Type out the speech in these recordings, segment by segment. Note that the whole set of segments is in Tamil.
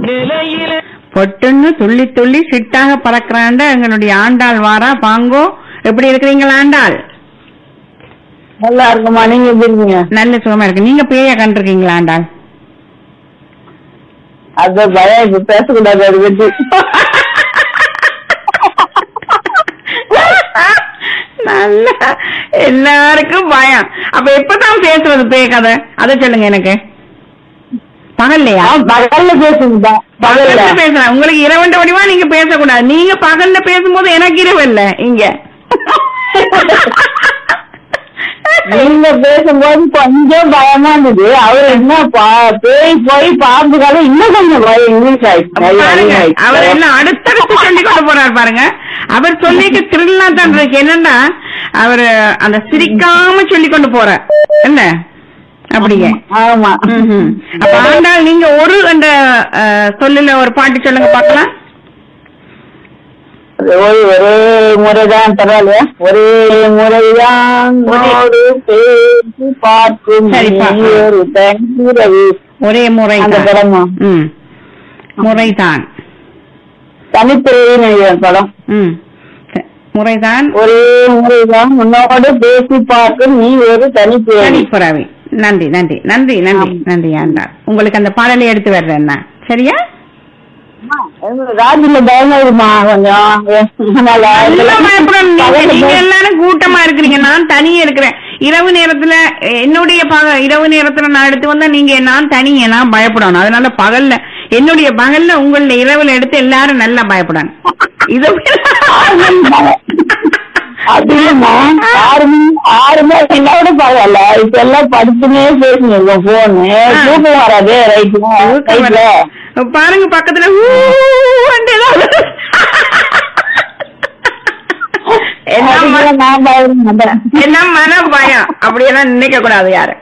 பொட்டுன்னு துள்ளி துள்ளி சிட்டாக பறக்கிறாண்ட எங்களுடைய ஆண்டாள் வாரா பாங்கோ எப்படி இருக்கிறீங்களா ஆண்டாள் நல்லா இருக்குமா நீங்க எப்படி இருக்கீங்க நல்ல சுகமா இருக்கு நீங்க பேய கண்டிருக்கீங்களா ஆண்டாள் அது பயம் இப்ப பேசக்கூடாது அது பத்தி நல்ல எல்லாருக்கும் பயம் அப்ப எப்பதான் பேசுறது பேய் கதை அதை சொல்லுங்க எனக்கு பகல்லையா ஆ, பகல்ல பேசுங்கப்பா பகல்ல பகல்ல பேசலாம் உங்களுக்கு இரவண்ட வடிவா நீங்க பேசக்கூடாது நீங்க பகல்ல பேசும்போது எனக்கு இரவு இல்ல இங்க நீங்க பேசும்போது கொஞ்சம் பயமா இருந்தது அவர் என்ன பா- பேய் போய் பாம்பு கதை இன்னும் கொஞ்சம் பயம் இங்கிலீஷ் ஆயிடுச்சு பயம் பாருங்க அதிகமாயிடுச்சு. அவர் எல்லாம் அடுத்தடுத்து சொல்லி கொண்டு போறாரு பாருங்க அவர் சொல்லிக்க திருடலா தான் இருக்கு என்னன்னா அவர் அந்த சிரிக்காம சொல்லி கொண்டு போறார் என்ன அப்படிங்க ஆமா ம்ஹும். அப்ப ஆண்டாள் நீங்க ஒரு அந்த அஹ், சொல்லுல ஒரு பாட்டு சொல்லுங்க பாக்கலாம் ஒரே ஒரே முறைதான் பரவாயில்லையா ஒரே முறைதான் ஒரு பேசி பார்க்கும் சரிப்பா. நீ ஒரு தனிப்பிறவி ஒரே முறை அந்த படமா ம் முறைதான் தனிப்பிறவி நினைக்கிறேன் படம் ம் ச- முறைதான் ஒரே முறைதான் உன்னோடு பேசி பார்க்கும் நீ ஒரு தனிப்பிறவி தனிப்புறவி நன்றி நன்றி நன்றி நன்றி ஆமா. நன்றி ஆண்டாள் உங்களுக்கு அந்த பாடலை எடுத்து வர்றேன் நான். சரியா ராஜில பயமா இருக்குமா கொஞ்சம் அதனால நல்லா பயப்படணும். நீங்க- பகல்ல நீங்க போய்- எல்லாரும் கூட்டமா இருக்கிறீங்க நான் தனியே இருக்கிறேன் இரவு நேரத்துல என்னுடைய பக- இரவு நேரத்துல நான் எடுத்து வந்தா நீங்க நான் தனியே நான் பயப்படணும் அதனால பகல்ல என்னுடைய பகல்ல உங்கள இரவுல எடுத்து எல்லாரும் நல்லா பயப்படணும் இது அது இல்லம்மா ஆறு மணி ஆறு மணி என்னோட பரவாயில்ல இப்ப எல்லாம் படுத்துனே பேசுங்க இருக்கோம் போனு தூக்கம் வராது ரைட்டு ரைட்ல பாருங்க பக்கத்துல ஊ ன்னு ஏதாவது. என்ன ம- அதுக்கு நான் பயப்பட மாட்டேன் என்ன மன பயம் அப்படியெல்லாம் நினைக்க கூடாது யாரு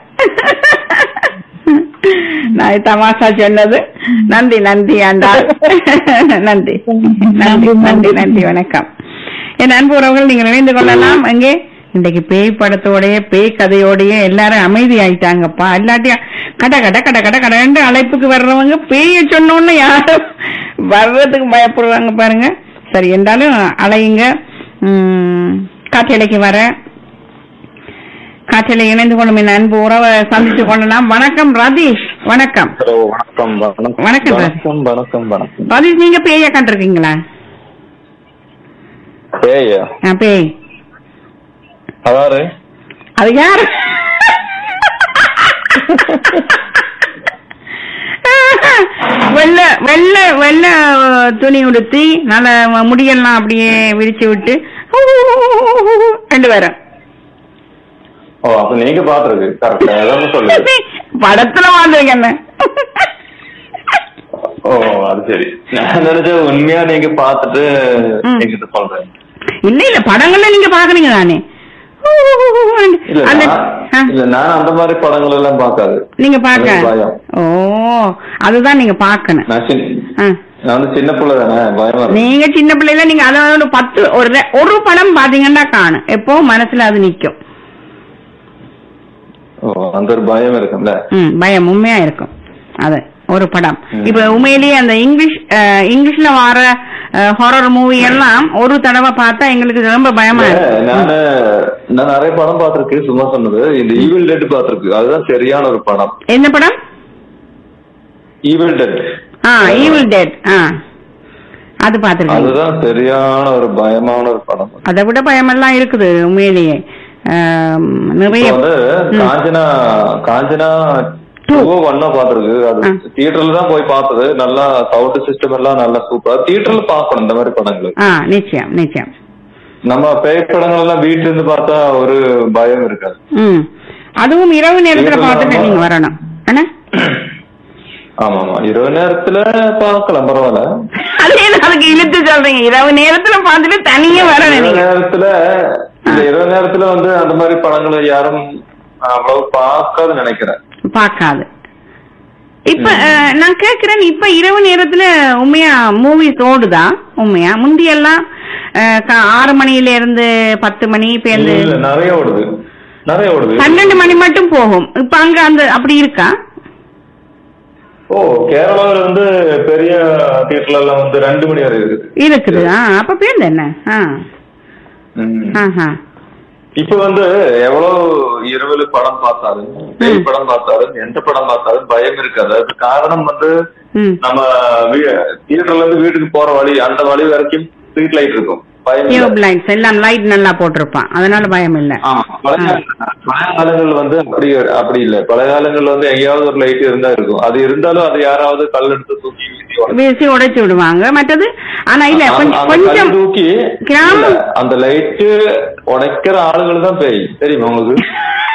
நான் தமாஷா சொன்னது நன்றி நன்றி ஆண்டாள் நன்றி நன்றி நன்றி நன்றி வணக்கம் என் அன்பு உறவுகள் நீங்கள் இணைந்து கொள்ளலாம் அங்கே இன்றைக்கு பேய் படத்தோடய பேய் கதையோடய எல்லாரும் அமைதி ஆயிட்டாங்கப்பா இல்லாட்டியும் கட கட கட கட கடன்னு அழைப்புக்கு வர்றவங்க பேய சொன்னோன்னு யாரும் வர்றதுக்கு பயப்படுவாங்க பாருங்க சரி என்றாலும் அலையுங்க உம், காற்றலைக்கு வர காற்றில இணைந்து கொள்ளும் என் அன்பு உறவை சந்தித்து கொள்ளலாம் வணக்கம் ரதீஷ் வணக்கம் ஹலோ வணக்கம் வணக்கம் வணக்கம் சார். வணக்கம் வணக்கம் வணக்கம் ரதீஷ் நீங்க பேய கண்டிருக்கீங்களா ஏய் ஆ, பேய் அதாரு அது யாரு வெள்ள வெள்ள வெள்ள துணி உடுத்தி நல்ல முடியெல்லாம் அப்படியே விரிச்சு விட்டு ரெண்டு பேரும் ஓ அப்ப நீங்க பாத்துருக்கு கரெக்டா ஏதாவது சொல்லு படத்துல வாழ்ந்துருங்க என்ன ஓ அது சரி நான் நினைச்சேன் உண்மையா நீங்க பாத்துட்டு ம். என்கிட்ட சொல்றேன் இல்ல இல்ல படங்கள்ல நீங்க பாக்குறீங்க தானே இல்ல அந்த நான்- ஆ, இல்ல நான் அந்த மாதிரி படங்கள் எல்லாம் பார்க்காது நீங்க பாக்க எனக்கு பயம். ஓ அதுதான் நீங்க பாக்கணும் நான் சின்ன ஆ. நான் வந்து சின்ன பிள்ளை தானே பயமா இருக்கு. நீங்க சின்ன பிள்ளைல நீங்க அதாவது ஒரு பத்து ஒரு ரெ- ஒரு படம் பாத்தீங்கன்னா காணும் எப்போ மனசுல அது நிக்கும் ஓ அந்த ஒரு பயம் இருக்கும்ல ம் பயம் உண்மையா இருக்கும் அது ஒரு படம் ம். இப்ப உண்மையிலேயே அந்த இங்கிலீஷ் அஹ், இங்கிலீஷ்ல வர ஹாரர் மூவி எல்லாம் ஒரு தடவை பார்த்தா எங்களுக்கு ரொம்ப பயமா இல்ல, இருக்கு நானு நான் நிறைய படம் பார்த்திருக்கேன் சும்மா சொன்னது இந்த ஈவில் டெட் பார்த்திருக்கு அதுதான் சரியான ஒரு படம் என்ன படம் ஈவில் டெட் ஆ ஈவில் டெட் ஆ அது பாத்துருக்கீங்க அதுதான் சரியான ஒரு பயமான ஒரு படம் அதை விட பயமெல்லாம் இருக்குது உண்மையிலேயே ஆம், நிறைய இப்ப வந்து ம். காஞ்சனா காஞ்சனா டூ ஒன்னா பாத்துருக்கு அது ஆ. தியேட்டர்ல தான் போய் பார்த்தது நல்லா சவுண்ட் சிஸ்டம் எல்லாம் நல்லா சூப்பர் தியேட்டர்ல பார்க்கணும் இந்த மாதிரி படங்கள் ஆ நிச்சயம் நிச்சயம் நம்ம பேய் படங்கள் எல்லாம் வீட்டுல இருந்து பார்த்தா ஒரு பயம் இருக்காது ம் அதுவும் இரவு நேரத்துல இரவு பார்த்துட்டு நேரமா? நீங்க வரணும் என்ன ஆமா ஆமா இரவு நேரத்துல பார்க்கலாம் பரவாயில்ல அது என்ன அதுக்கு இழுத்து சொல்றீங்க இரவு நேரத்துல பார்த்துட்டு தனியா வரணும் இரவு நீங்க நேரத்துல இந்த இரவு நேரத்துல வந்து அந்த மாதிரி படங்களை யாரும் அவ்வளவு பார்க்காதுன்னு நினைக்கிறேன் பார்க்காது இப்ப அஹ், நான் கேக்குறேன் இப்ப இரவு நேரத்துல உண்மையா மூவிஸ் ஓடுதா உண்மையா முந்தியெல்லாம் அஹ், கா- ஆறு மணில இருந்து பத்து மணி இப்ப இருந்து இல்ல நிறைய ஓடுது நிறைய ஓடுது பன்னெண்டு மணி மட்டும் போகும் இப்ப அங்க அந்த அப்படி இருக்கா ஓ கேரளாவில வந்து பெரிய தியேட்டர்ல எல்லாம் வந்து ரெண்டு மணி வரை இருக்குது இருக்குது ஆ அப்ப பேருந்து என்ன ஆ ம். ஆஹா இப்ப வந்து எவ்வளவு இரவில் படம் பார்த்தாலும் பேய் படம் பார்த்தாலும் எந்த படம் பார்த்தாலும் பயம் இருக்காது அதுக்கு காரணம் வந்து ம் நம்ம தியேட்டர்ல இருந்து வீட்டுக்கு போற வழி அந்த வழி வரைக்கும் ஸ்ட்ரீட் லைட் இருக்கும் பயம் இல்ல. டியூப் லைட்ஸ் எல்லாம் லைட் நல்லா போட்டிருப்பான் அதனால பயம் இல்ல ஆமா பழைய பழைய காலங்கள் வந்து அப்படி அப்படி இல்ல பழைய காலங்கள்ல வந்து எங்கேயாவது ஒரு லைட் இருந்தா இருக்கும் அது இருந்தாலும் அது யாராவது கல் எடுத்து தூக்கி வீசி உடைச்சு- வீசி உடைச்சு விடுவாங்க மற்றது ஆனா இல்ல அந்த- கொஞ்சம் அந்த கொஞ்சம் கல் தூக்கி கிராமம் இல்ல, அந்த லைட்டு உடைக்கிற ஆளுகள் தான் பேய் தெரியுமா உங்களுக்கு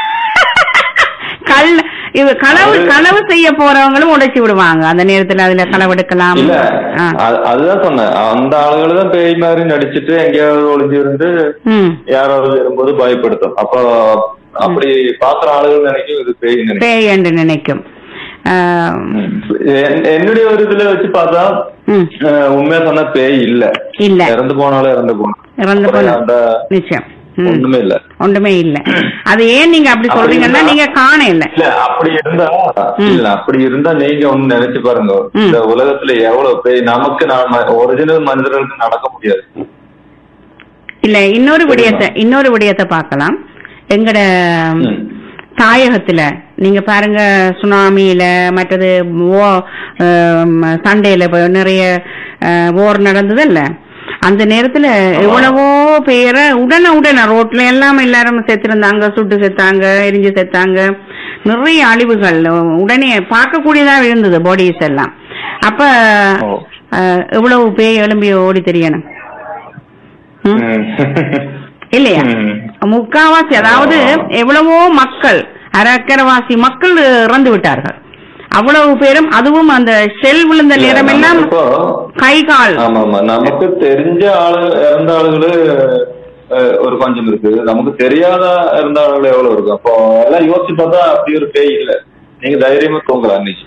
கல் இது களவு களவு செய்ய போறவங்களும் உடைச்சு விடுவாங்க அந்த நேரத்துல அதுல களவு எடுக்கலாம் இல்ல ஆ. அது- அதுதான் சொன்னேன் அந்த ஆளுகள் தான் பேய் மாதிரி நடிச்சிட்டு எங்கேயாவது ஒளிஞ்சு இருந்து ம் யாராவது வரும்போது பயப்படுத்தும் அப்போ அப்படி பாக்குற ஆளுகள் நினைக்கும் இது பேய் நினைக்கும் பேய் என்று நினைக்கும் ஆ, என்- என்னுடைய ஒரு இதுல வச்சு பார்த்தா ம் அஹ், உண்மையா சொன்னா பேய் இல்ல இல்ல இறந்து போனாலும் இறந்து போனோம் இறந்து போன அந்த நிச்சயம் ம். ஒண்ணுமே இல்ல ஒன்றுமே இல்ல அது ஏன் நீங்க அப்படி அப்படி சொல்றீங்கன்னா இருந்தா- நீங்க காண இல்ல இல்ல அப்படி இருந்தா இல்ல அப்படி இருந்தா நீங்க ஒண்ணு நினைச்சு பாருங்க ம். இந்த உலகத்துல எவ்வளவு பேய் நமக்கு நாம ஒரிஜினல் மனிதர்களுக்கு நடக்க முடியாது இல்ல இன்னொரு விடயத்தை இன்னொரு விடயத்தை பார்க்கலாம் எங்கட ம். தாயகத்துல நீங்க பாருங்க சுனாமியில மற்றது ஓ- ஆம், சண்டையில இப்ப நிறைய ஓர் நடந்தது இல்ல அந்த நேரத்துல எவ்வளவோ பேரை உடனே உடனே ரோட்ல எல்லாம் எல்லாரும் செத்திருந்தாங்க சுட்டு செத்தாங்க எரிஞ்சு செத்தாங்க நிறைய அழிவுகள் உடனே பார்க்கக்கூடியதா இருந்தது பாடிஸ் எல்லாம் அப்ப ஓ. அஹ், எவ்வளவு பேய் எழும்பி ஓடி தெரியணும் ம்? ம். இல்லையா ம். முக்காவாசி அதாவது எவ்வளவோ மக்கள் அரக்கரவாசி மக்கள் இறந்து விட்டார்கள் அவ்வளவு பேரும் அதுவும் அந்த செல் விழுந்த இல்ல, நேரம் எல்லாம் நமக்கு இப்போ கை கால் ஆமா ஆமா நமக்கு தெரிஞ்ச ஆளு இறந்த ஆளுகளு அஹ், ஒரு கொஞ்சம் இருக்கு நமக்கு தெரியாத இறந்த ஆளுகள் எவ்வளவு இருக்கு அப்போ எல்லாம் யோசிச்சு பார்த்தா அப்படி ஒரு பேய் இல்ல நீங்க தைரியமா தூங்கலாம் அன்னைக்கு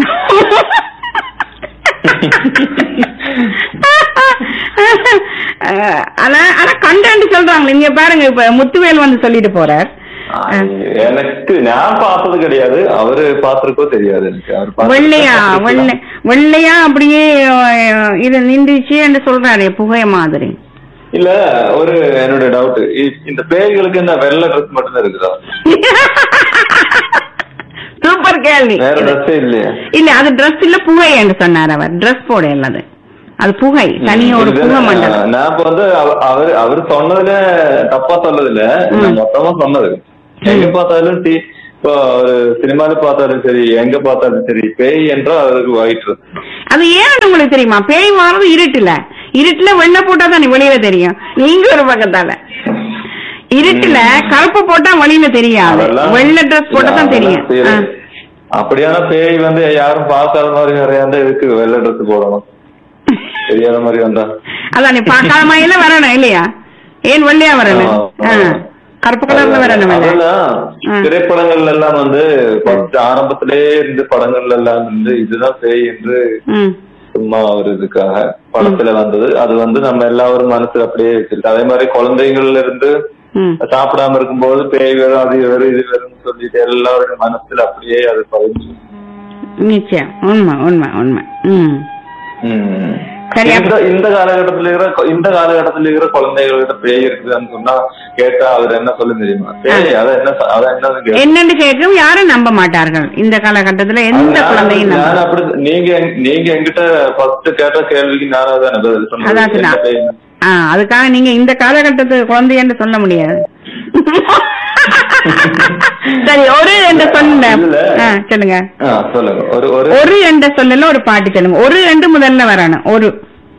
அஹ், ஆனா ஆனா கண்டேன்னு சொல்றாங்க நீங்க பாருங்க இப்ப முத்துவேல் வந்து சொல்லிட்டு போறார் எனக்கு நான் பார்த்தது கிடையாது அவரு பார்த்திருக்கோ தெரியாது எனக்கு அவர் பார்த்திருந்தா வெள்ளையா பார்த்திருக்கலாம். வெள்ளை வெள்ளையா அப்படியே அஹ், இது நின்றுச்சு என்று சொல்றாரு புகை மாதிரி இல்ல ஒரு என்னுடைய டவுட் இந்த பேய்களுக்கு இந்த வெள்ளை ட்ரெஸ் மட்டும்தான் இருக்குதா சூப்பர் கேள்வி வேற ட்ரெஸ்ஸே இல்லையா இல்ல அது Dress இல்ல புகை என்று சொன்னார் அவர் Dress போட இல்லது அது புகை தனியா ஒரு இது, புகை மண்டலம் ஆஹ், நான் இப்ப வந்து அவ- அவரு அவரு சொன்னதுல தப்பா சொன்னது இல்ல நான் மொத்தமா சொன்னது எங்க பார்த்தாலும் டி இப்போ ஒரு சினிமால பார்த்தாலும் சரி எங்க பார்த்தாலும் சரி பேய் என்றால் அதுக்கு ஒயிட் ட்ரெஸ் அது ஏன்னு உங்களுக்கு தெரியுமா பேய் மாறது இருட்டுல இருட்டுல வெள்ளை போட்டா தான் வெளியில தெரியும் நீங்க ஒரு பக்கத்தால இருட்டுல கருப்பு போட்டா வெளியில தெரியாது அதெல்லாம் வெள்ளை Dress போட்டா தான் தெரியும் அதெல்லாம் ஆ. சரி. அப்படியான பேய் வந்து யாரும் பார்க்காத மாதிரி நிறைய இருந்தா எதுக்கு வெள்ளை ட்ரெஸ் போடணும் தெரியாத மாதிரி வந்தா அதான் நீ பார்க்காத மாதிரில வரணும் இல்லையா ஏன் வெள்ளையா வரணும் ஆமா. ஆ. கருப்பு கலர்ல வரணும் இல்ல அதெல்லாம் ஆ. திரைப்படங்கள்ல எல்லாம் வந்து first ஆரம்பத்திலே இருந்து படங்கள்ல எல்லாம் வந்து இதுதான் பேய் என்று ம் சும்மா ஒரு இதுக்காக படத்துல வந்தது அது வந்து நம்ம எல்லாரும் மனசுல அப்படியே வச்சிருக்கு அதே மாதிரி குழந்தைங்கள்ல இருந்து ம் சாப்பிடாம இருக்கும்போது பேய் வரும் அது வரும் இது வரும்னு சொல்லிட்டு எல்லாருடைய மனசுல அப்படியே அது பதிஞ்சு நிச்சயம் உண்மை உண்மை உண்மை ம் ம். சரி, அப்ப- இந்த இந்த காலகட்டத்துல இருக்கிற இந்த காலகட்டத்துல இருக்கிற குழந்தைகள்கிட்ட பேய் இருக்குதுன்னு சொன்னா கேட்டா அவர் என்ன சொல்ல தெரியுமா பேய் அத என்ன சொ- அத என்னன்னு கேட்டா என்னன்னு கேட்கும் யாரும் நம்ப மாட்டார்கள் இந்த காலகட்டத்துல எந்த நான் குழந்தையும் நான் நம்ப அப்படி நீங்க நீங்க என்கிட்ட ஃபர்ஸ்ட் கேட்ட கேள்விக்கு நான் அதான் பதில் சொன்னேன் அதான் சொன்னா. என்ன பேய்ன்னு. ஆ அதுக்காக நீங்க இந்த காலகட்டத்து குழந்தை என்று சொல்ல முடியாது சரி ஒரு என்று சொல்லுங்க இல்ல. ஆ, சொல்லுங்க ஆ, சொல்லுங்க ஒரு ஒரு ஒரு என்ற சொல்லல ஒரு பாட்டு சொல்லுங்க ஒரு என்று முதல்ல வரணும் ஒரு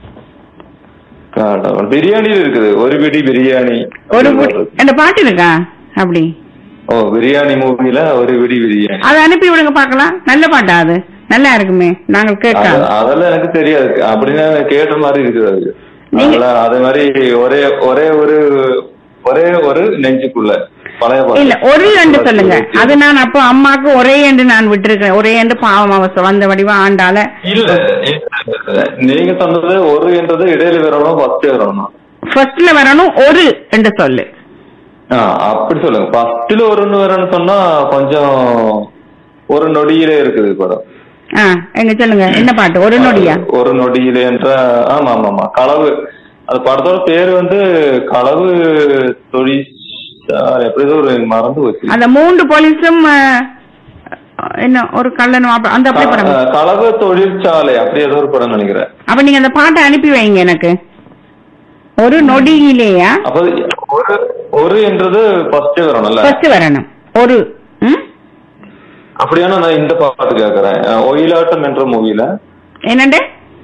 காரணம். பிரியாணியில் இருக்குது ஒரு பிடி பிரியாணி ஒரு புடி- அந்த பாட்டு இருக்கா அப்படி ஓ பிரியாணி மூவில ஒரு பிடி பிரியாணி அதை அனுப்பி விடுங்க பார்க்கலாம் நல்ல பாட்டா அது நல்லா இருக்குமே நாங்கள் கேட்கலாம் அது- அதெல்லாம் எனக்கு தெரியாது அப்படின்னு கேட்ட மாதிரி இருக்குது அது நீங்க- அதெல்லாம் அதே மாதிரி ஒரே ஒரே ஒரு ஒரே ஒரு நெஞ்சுக்குள்ள பழைய பாட்டு. இல்ல ஒரு என்று சொல்லுங்க அது நான் அப்போ அம்மாக்கு ஒரே என்று நான் விட்டிருக்கேன் ஒரே என்று பாவம் அவசரம் வந்த வடிவா ஆண்டால இல்ல இல்ல. நீங்க சொன்னது ஒரு என்றது இடையில வரணும் ஃபர்ஸ்ட் வரணும் ஃபர்ஸ்ட்ல வரணும் ஒரு என்று சொல்லு ஆ, அப்படி சொல்லுங்க ஃபர்ஸ்ட்ல ஒருன்னு வரணும்னு சொன்னா கொஞ்சம் ஒரு நொடியிலே இருக்குது படம் ஆ எங்க சொல்லுங்க என்ன பாட்டு ஒரு நொடியா ஒரு நொடியிலே என்ற ஆமா ஆமா ஆமா களவு அந்த படத்தோட பேர் வந்து களவு தொழில் எப்படி ஏதோ ஒரு மறந்து போச்சு அந்த மூன்று போலீஸும் ஆ, என்ன ஒரு கள்ளனும் அப்ப- அந்த அப்படி படம் அஹ், களவு தொழிற்சாலை அப்படி ஏதோ ஒரு படம் நினைக்கிறேன் அப்ப நீங்க அந்த பாட்டை அனுப்பி வைங்க எனக்கு ஒரு நொடியிலேயா அப்ப ஒரு ஒரு என்றது ஃபர்ஸ்ட் வரணும்ல ஃபர்ஸ்ட் வரணும் ஒரு ம்? அப்படியானா நான் இந்த பாட்டு கேக்குறேன் அஹ், ஒயிலாட்டம் என்ற மூவில என்னண்டு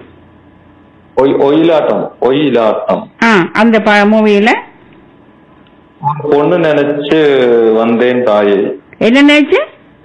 ஒய் ஒயிலாட்டம் ஒயிலாட்டம் ஆ அந்த மூவியில ஒரு பொண்ணு நினைச்சு வந்தேன் தாயே என்ன நினைச்சு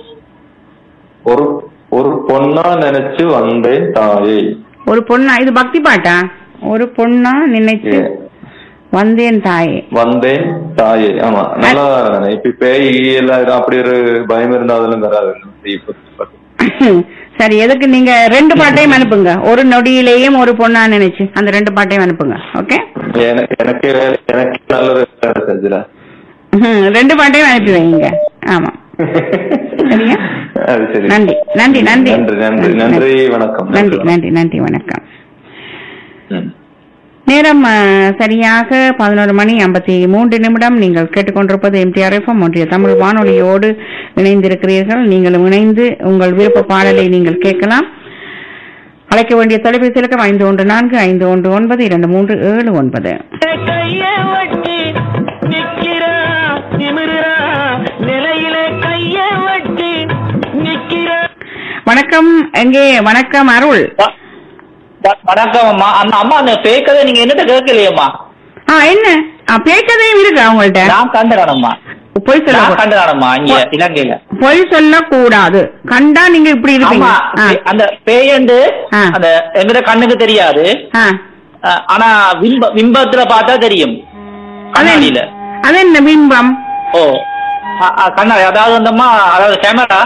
ஒரு ஒரு பொண்ணா நினைச்சு வந்தேன் தாயே ஒரு பொண்ணா இது பக்தி பாட்டா ஒரு பொண்ணா நினைச்சு ஏ, வந்தேன் தாயே வந்தேன் தாயே ஆமா நல்லா தானே இப்ப பேய் எல்லாம் இரு- அப்படி ஒரு பயம் இருந்தா அதெல்லாம் வராது இப்ப பாட்டு. சரி எதுக்கு நீங்க ரெண்டு பாட்டையும் அனுப்புங்க ஒரு நொடியிலேயும் ஒரு பொண்ணா நினைச்சு அந்த ரெண்டு பாட்டையும் அனுப்புங்க ஓகே எனக்கு எனக்கு வேலை- எனக்கு நல்ல ஒரு வேலை செஞ்சுல ரெண்டு பாட்டையும் அனுப்பி வைங்க ஆமா சரியா? அது சரி நன்றி நன்றி நன்றி நன்றி நன்றி நன்றி வணக்கம் நன்றி நன்றி நன்றி வணக்கம் ம். நேரம் அஹ், சரியாக பதினோரு மணி ஐம்பத்தி மூன்று நிமிடம் நீங்கள் கேட்டுக்கொண்டிருப்பது எம்டிஆர் எஃப்எம் ஒன்றிய தமிழ் வானொலியோடு இணைந்திருக்கிறீர்கள் நீங்களும் இணைந்து உங்கள் விருப்ப பாடலை நீங்கள் கேட்கலாம் அழைக்க வேண்டிய தொலைபேசி இலக்கம் ஐந்து ஒன்று நான்கு ஐந்து ஒன்று ஒன்பது இரண்டு மூன்று ஏழு ஒன்பது கைய வட்டி நிக்கிறா நிமிரா நிலையில கைய வட்டி நிக்கிறா வணக்கம் எங்கே வணக்கம் அருள் வ- வ- வணக்கம் அம்மா அந்த அம்மா அந்த பேக்கதை நீங்க என்னட்ட கேட்கலையம்மா ஆ என்ன ஆ, பேச்சதையும் இருக்கா உங்கள்ட்ட நான் கண்டுறானம்மா பொய் சொல்ல நான் கண்டுறானம்மா இங்க இலங்கையில பொய் சொல்ல கூடாது கண்டா நீங்க இப்படி இருப்பீங்க ஆமா ஆ, அந்த பேயண்டு ஆ. அந்த எங்கிட்ட கண்ணுக்கு தெரியாது ஆ. அஹ், ஆனா விம்ப விம்பத்துல பார்த்தா தெரியும் அது கண்ணாடியில அது என்ன பிம்பம் ஓ அ- அ, கண்ணாடி அதாவது வந்தம்மா அதாவது கேமரா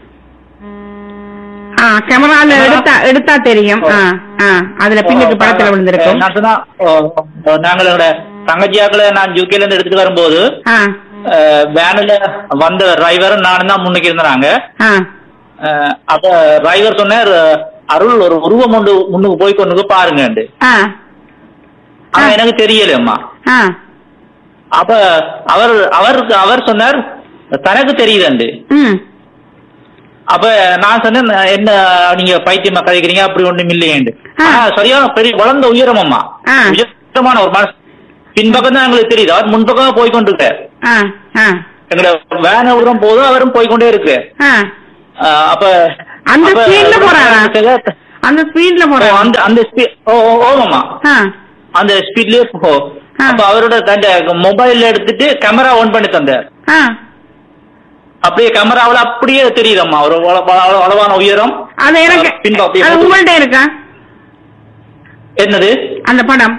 ஆ கேமரால எடுத்தா எடுத்தா தெரியும் ஆ ஆ அதுல பின்னுக்கு படத்துல விழுந்திருக்கும் நான் சொன்னா ஓ, ஓ, நாங்களோட தங்கச்சியாக்களை நான் யூகேல இருந்து எடுத்துட்டு வரும்போது ஆ வேனில் வந்த டிரைவரும் நானும் தான் முன்னுக்கு இருந்தாங்க ஆ அஹ் அப்ப டிரைவர் சொன்னார் அருள் ஒரு உருவம் ஒன்று முன்னுக்கு போய் கொண்டு பாருங்க ஆ ஆனா ஆ. எனக்கு தெரியலம்மா ஆ அப்ப அவர் அவருக்கு அவர் சொன்னார் தனக்கு தெரியுதுண்டு ம் அப்ப நான் சொன்னேன் என்ன நீங்க பைத்தியமா கதைக்கிறீங்க அப்படி ஒண்ணும் இல்லையேண்டு ஆ. ஆனா சரியான பெரிய வளர்ந்த உயரமம்மா ஆ. உயரமான ஒரு மனசு பின்பக்கம் தான் எங்களுக்கு தெரியுது அவர் முன்பக்கமா போய் கொண்டிருக்கார் ஆ ஆ எங்களோட வேன உரம் போதும் அவரும் போய் கொண்டே இருக்கு ஆ அஹ் அப்ப அந்த அப்ப- ஸ்பீட்ல போறாரா அந்த ஸ்பீட்ல ஓ, போறாரா அந்த அந்த ஸ்பீட் ஓ ஓ, ஓமாம்மா ஆ அந்த ஸ்பீட்லயே போ ஆ. அப்ப அவரோட தந்த மொபைல் எடுத்துட்டு கேமரா ஆன் பண்ணி தந்தார் ஆ அப்படியே கேமராவுல அப்படியே தெரியுதம்மா ஒரு வள- வள- அளவான உயரம் அது எனக்கு பின்பு அப்படியே அது போட்டு- உங்கள்ட்ட இருக்கா என்னது அந்த படம்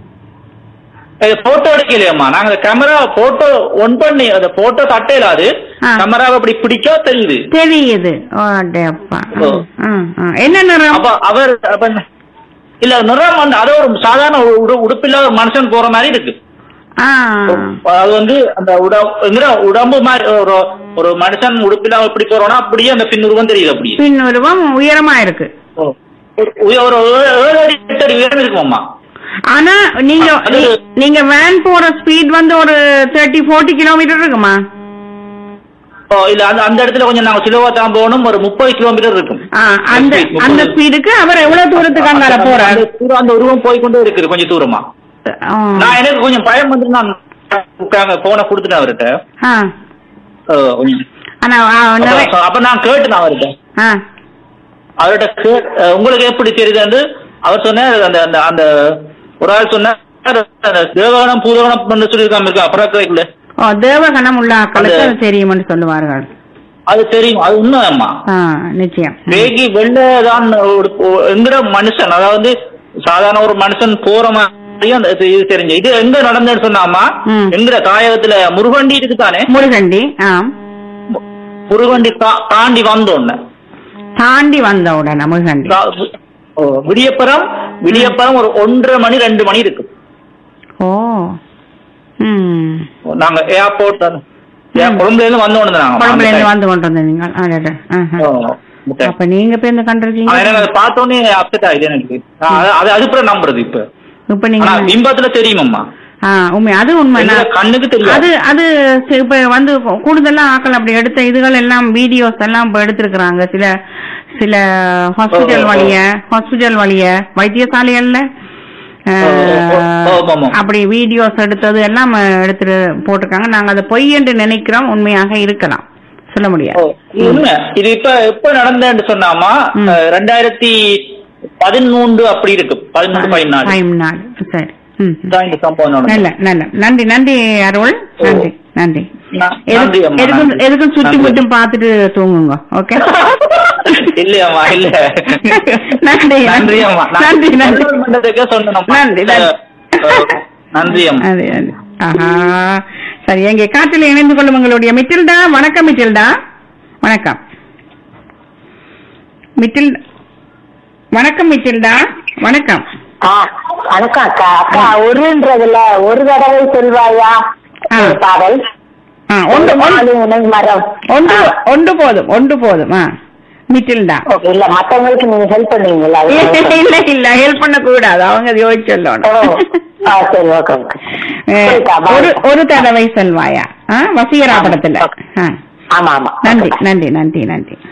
போட்டோ எடுக்கலையம்மா நாங்க கேமரா போட்டோ ஒன் பண்ணி அந்த போட்டோ தட்டையில அது ஆ. கேமராவை அப்படி பிடிக்கா தெரியுது தெரியுது ஓ அடேப்பா ஓ. ஆ, ஆ. என்ன நிறம் அப்ப அவர் அப்ப இல்ல நிறம் வந்து அது ஒரு சாதாரண உடு- உடுப்பில்லாத ஒரு மனுஷன் போற மாதிரி இருக்கு ஆ அது வந்து அந்த உடம்பு உடம்பு மாதிரி ஒரு ஒரு மனுஷன் உடுப்பில்லாம எப்படி போறோம்னா அப்படியே அந்த பின்னுருவம் தெரியுது அப்படியே பின் உருவம் உயரமா இருக்கு ஒரு உய- ஒரு ஏழு- ஏழு அடி எட்டு அடி உயரம் இருக்குமாம்மா ஆனா நீங்க அது- நீ- நீங்க வேன் போற ஸ்பீட் வந்து ஒரு தேர்ட்டி ஃபோர்ட்டி கிலோமீட்டர் இருக்குமா ஓ, இல்ல அந்த அந்த இடத்துல கொஞ்சம் நாங்க சிலவா தான் போகணும் ஒரு முப்பது கிலோமீட்டர் இருக்கும் ஆ, அந்த speed, முப்பது. அந்த ஸ்பீடுக்கு அவர் எவ்வளவு தூரத்துக்கு அங்கால போறாரு அந்த தூரம் அந்த உருவம் போய் கொண்டே இருக்குது கொஞ்சம் தூரமா ஆ. நான் எனக்கு கொஞ்சம் பயம் வந்து நான் போன கொடுத்துட்டேன் அவர்கிட்ட ஆ. ஓ, கொஞ்சம். ஆனா ஆ, நிறைய- அப்ப- அப்ப நான் கேட்டேன் அவர்கிட்ட ஆ. அவர்கிட்ட கே- அஹ் உங்களுக்கு எப்படி தெரியுதுன்னு அவர் சொன்னார் அந்த அந்த அந்த ஒரு ஆள் சொன்னார் அந்த தேவகணம் பூதகணம் சொல்லியிருக்காம இருக்கு அப்புறம் ஓ தேவகணம் உள்ள ஆக்களுக்கு அது- அது தெரியும்னு சொல்லுவார்கள் அது தெரியும் அது உண்மையம்மா ஆ நிச்சயம் வேகி வெள்ளதான் எங்கிற மனுஷன் அதாவது சாதாரண ஒரு மனுஷன் போற மாதிரியும் அந்த இது இது தெரிஞ்சு இது எங்க நடந்ததுன்னு சொன்னாமா ம். எங்கிற தாயகத்துல முருகண்டி இருக்குதானே முருகண்டி ஆம் மு- முருகண்டி தா- தாண்டி வந்தோன்னு தாண்டி வந்த உடனே முருகண்டி விடியப்புறம் விடியப்புறம் ஒரு ஒன்றரை மணி ரெண்டு மணி இருக்கு ஓ ம் நாங்க ஏர்போர்ட் கொழும்புல இருந்து வந்தோன்னு நாங்க குழம்புல இருந்து வந்து கொண்டு வந்தீங்க அடடே. ஆஹா. ஓ. முட்டை. அப்ப நீங்க இப்ப இந்த கண்டிருக்கீங்க ஆனா எனக்கு அதை பார்த்த உடனே அப்செட் ஆகுது எனக்கு நான் அது- அது அதுக்கப்புறம் நம்புறது இப்ப இப்ப நீங்க ஆனா பிம்பத்துல தெரியுமம்மா ஆ உண்மை அது உண்மை எங்க நான் கண்ணுக்கு தெரியாது. அது அது சி- இப்ப வந்து கூடுதலா ஆக்கள் அப்படி எடுத்த இதுகள் எல்லாம் வீடியோஸ் எல்லாம் இப்ப எடுத்திருக்கிறாங்க சில சில ஹாஸ்பிட்டல் ஓ, ஓ, ஓ. வழிய ஹாஸ்பிட்டல் வழிய வைத்தியசாலைகள்ல ஆ, ஓ, ஓ, ஓ, ஆமா, ஆமா. அப்படி வீடியோஸ் எடுத்தது எல்லாம் எடுத்துட்டு போட்டிருக்காங்க நாங்க அதை பொய் என்று நினைக்கிறோம் உண்மையாக இருக்கலாம் சொல்ல ஓ, முடியாது இது உண்மை இது இப்ப எப்ப நடந்தேன்னு சொன்னாமா ம். அஹ், ரெண்டாயிரத்தி பதிமூன்று அப்படி இருக்கு பதிமூன்று பதினாலு டைம் நாள் சரி ம் ம். தான் இந்த சம்பவம் நடந்தது. நல்ல நல்ல நன்றி நன்றி அருள் நன்றி நன்றி ந- நன்றி எதுக்கும் அம்மா, எதுக்கும் நன்றி. எதுக்கும் சுற்றி நன்றி. மட்டும் பார்த்துட்டு தூங்குங்க ஓகே இல்லையம்மா இல்ல நன்றி நன்றி அம்மா நான் நன்றி நன்றி நல்ல மண்டபத்துக்கே சொன்னேனம்மா. நன்றி, நன்றி. அஹ், நன்றி அம்மா நன்றி நன்றி ஆஹா சரி எங்கே காற்றில் இணைந்து கொள்ளும் உங்களுடைய மிட்டில்டா வணக்கம் மிட்டில்டா வணக்கம் மிட்டில் வணக்கம் மிட்டில்டா வணக்கம் ஆ, வணக்கம் அக்கா அக்கா ஒருன்றதுல ஒரு தடவை சொல்வாயா ஆ. ஒரு பாடல் ஆ ஒன்று ஒன்று நாலு உணை மரம் ஒன்று ஆ. ஒன்று போதும் ஒன்று போதும் ஆ மிட்டில்டா ஓகே, இல்ல மத்தவங்களுக்கு நீங்க ஹெல்ப் பண்ணுவீங்களா இல்ல இல்ல இல்ல ஹெல்ப் பண்ண கூடாது அவங்க யோசிச்சு ஓ. சொல்லணும் ஆ, சரி ஓகே ஓகே அஹ், சரிக்கா, bye. ஒரு ஒரு தடவை செல்வாயா ஆ, வசீகரா ஆமா, படத்துல ஓகே. ஆ, ஆமா ஆமா நன்றி ஓகே, bye. நன்றி நன்றி நன்றி